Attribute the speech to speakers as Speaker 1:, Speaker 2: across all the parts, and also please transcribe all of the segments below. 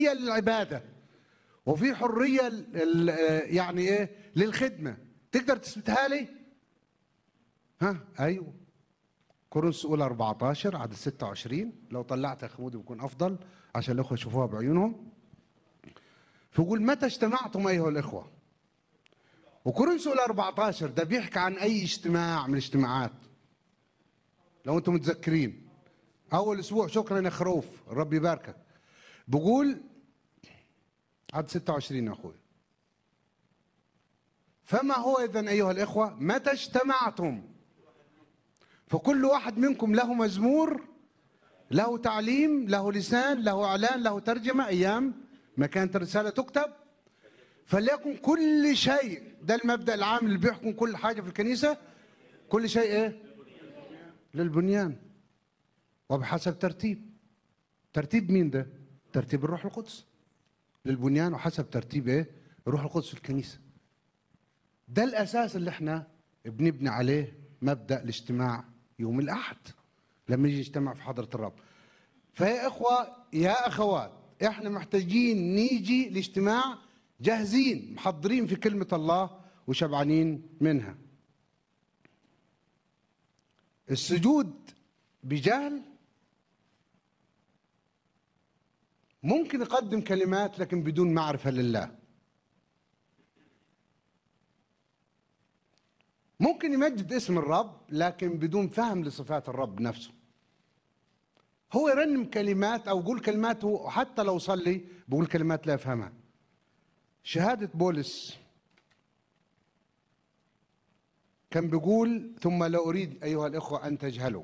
Speaker 1: للعباده وفي حريه ل- ل- يعني ايه للخدمه تقدر تثبتها لي ها ايوه كورنثوس اولى 14 عدد 26 لو طلعت يا خمود بيكون افضل عشان الاخوه يشوفوها بعيونهم فيقول متى اجتمعتم ايها الاخوه وكورنثوس اولى 14 ده بيحكي عن اي اجتماع من الاجتماعات لو انتم متذكرين اول اسبوع شكرا يا خروف الرب يباركك بقول عدد 26 يا اخوي فما هو اذا ايها الاخوه متى اجتمعتم فكل واحد منكم له مزمور له تعليم له لسان له اعلان له ترجمه ايام ما كانت الرساله تكتب فليكن كل شيء ده المبدا العام اللي بيحكم كل حاجه في الكنيسه كل شيء ايه للبنيان وبحسب ترتيب ترتيب مين ده ترتيب الروح القدس للبنيان وحسب ترتيب ايه الروح القدس في الكنيسه ده الاساس اللي احنا بنبني عليه مبدا الاجتماع يوم الاحد لما يجي نجتمع في حضره الرب فيا اخوه يا اخوات احنا محتاجين نيجي لاجتماع جاهزين محضرين في كلمه الله وشبعانين منها السجود بجهل ممكن يقدم كلمات لكن بدون معرفه لله ممكن يمجد اسم الرب لكن بدون فهم لصفات الرب نفسه هو يرنم كلمات او يقول كلمات وحتى لو صلي بقول كلمات لا يفهمها شهاده بولس كان بيقول ثم لا اريد ايها الاخوه ان تجهلوا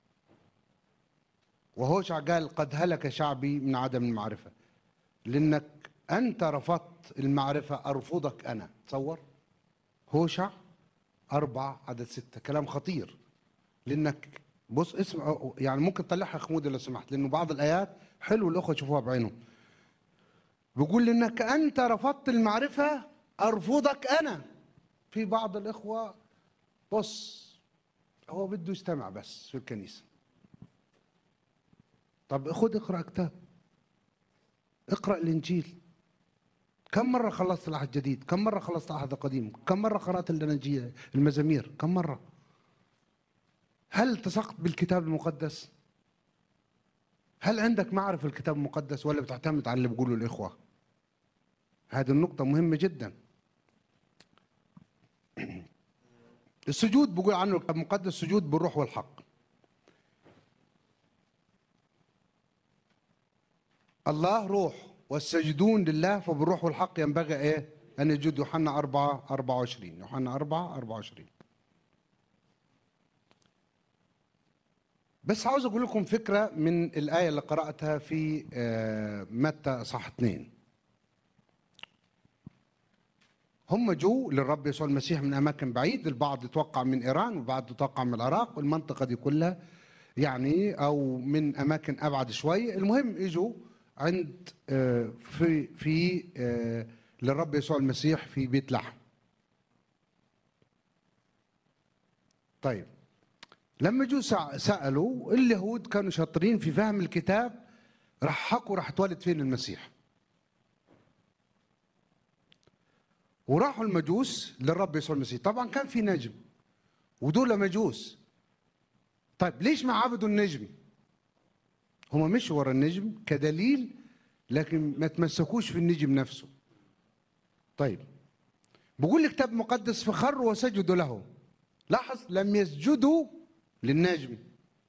Speaker 1: وهوشع قال قد هلك شعبي من عدم المعرفه لانك انت رفضت المعرفه ارفضك انا تصور هوشع أربعة عدد ستة كلام خطير لأنك بص اسمع يعني ممكن تطلعها خمودي لو سمحت لأنه بعض الآيات حلو الأخوة يشوفوها بعينهم بيقول لأنك أنت رفضت المعرفة أرفضك أنا في بعض الإخوة بص هو بده يستمع بس في الكنيسة طب خد اقرأ كتاب اقرأ الإنجيل كم مرة خلصت العهد الجديد؟ كم مرة خلصت العهد القديم؟ كم مرة قرأت الأناجيل المزامير؟ كم مرة؟ هل التصقت بالكتاب المقدس؟ هل عندك معرفة الكتاب المقدس ولا بتعتمد على اللي بيقوله الإخوة؟ هذه النقطة مهمة جدا. السجود بيقول عنه الكتاب المقدس سجود بالروح والحق. الله روح والسجدون لله فبالروح والحق ينبغي ايه؟ ان يجد يوحنا 4 24 يوحنا 4 24 بس عاوز اقول لكم فكره من الايه اللي قراتها في آه، متى صح 2 هم جو للرب يسوع المسيح من اماكن بعيد البعض يتوقع من ايران والبعض يتوقع من العراق والمنطقه دي كلها يعني او من اماكن ابعد شوي المهم اجوا عند آه، في في آه، للرب يسوع المسيح في بيت لحم طيب لما جو سع- سالوا اليهود كانوا شاطرين في فهم الكتاب راح حكوا راح اتولد فين المسيح وراحوا المجوس للرب يسوع المسيح طبعا كان في نجم ودول مجوس طيب ليش ما عبدوا النجم هم مشوا ورا النجم كدليل لكن ما تمسكوش في النجم نفسه طيب بقول الكتاب المقدس فخروا وسجدوا له لاحظ لم يسجدوا للنجم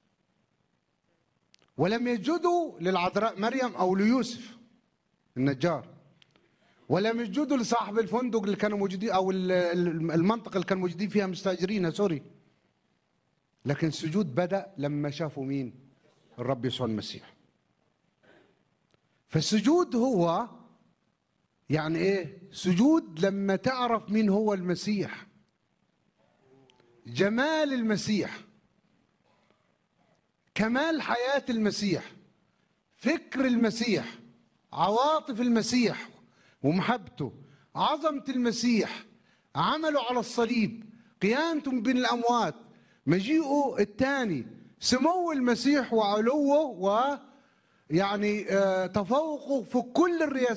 Speaker 1: ولم يسجدوا للعذراء مريم او ليوسف النجار ولم يسجدوا لصاحب الفندق اللي كانوا موجودين او ال- ال- المنطقه اللي كانوا موجودين فيها مستاجرينها سوري لكن السجود بدا لما شافوا مين الرب يسوع المسيح فالسجود هو يعني ايه سجود لما تعرف مين هو المسيح جمال المسيح كمال حياة المسيح فكر المسيح عواطف المسيح ومحبته عظمة المسيح عمله على الصليب قيامته من بين الأموات مجيئه الثاني سمو المسيح وعلوه و يعني آه، تفوقه في كل الرياسات